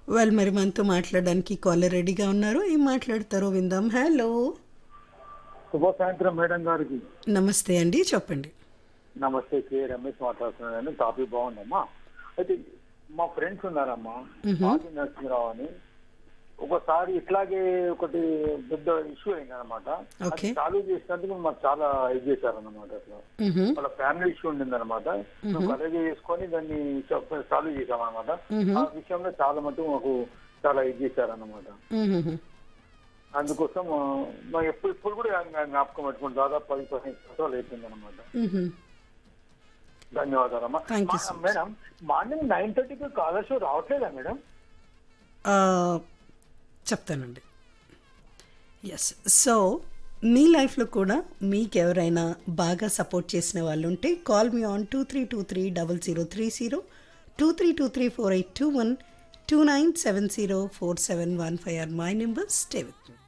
Well మరి మనతో మాట్లాడడానికి కాలర్ రెడీగా ఉన్నారు ఏం మాట్లాడతారో విందాం హలో శుభ సాయంత్రం మేడం గారికి నమస్తే అండి చెప్పండి నమస్తే కే రమేష్ మాట్లాడుతున్నాను టాపిక్ బాగుందమ్మా అయితే మా ఫ్రెండ్స్ ఉన్నారమ్మా ఆది నరసింహరావు అని ఒకసారి ఇట్లాగే ఒకటి పెద్ద ఇష్యూ అయింది అనమాట Okay. చాలు చేసినందుకు మాకు చాలా ఇది చేశారన్నమాట అట్లా మ్హూ. వాళ్ళ ఫ్యామిలీ ఇష్యూ ఉండింది అనమాట మేము అలాగే చేసుకొని దాన్ని సాల్వ్ చేసామన్నమాట ఆ విషయంలో చాలా మటుకు మాకు చాలా ఇది చేశారన్నమాట మ్హూ. అందుకోసం ఆ, మా ఎప్పుడు ఇప్పుడు కూడా జ్ఞా- జ్ఞాపకం పెట్టుకుంటాం దాదాపు పది పదిహేను సంవత్సరాలు అయిపోయింది అనమాట మ్హూ. ధన్యవాదాలమ్మా Thank you మా- so much. Madam morning nine థర్టీకి కాలర్ షో రావట్లేదా మేడం ఆ, చెప్తానండి ఎస్ సో మీ లైఫ్లో కూడా మీకు ఎవరైనా బాగా సపోర్ట్ చేసిన వాళ్ళు ఉంటే call me on two three two three double zero three zero two three two three four eight two one two nine seven zero four seven one five or my number stay with me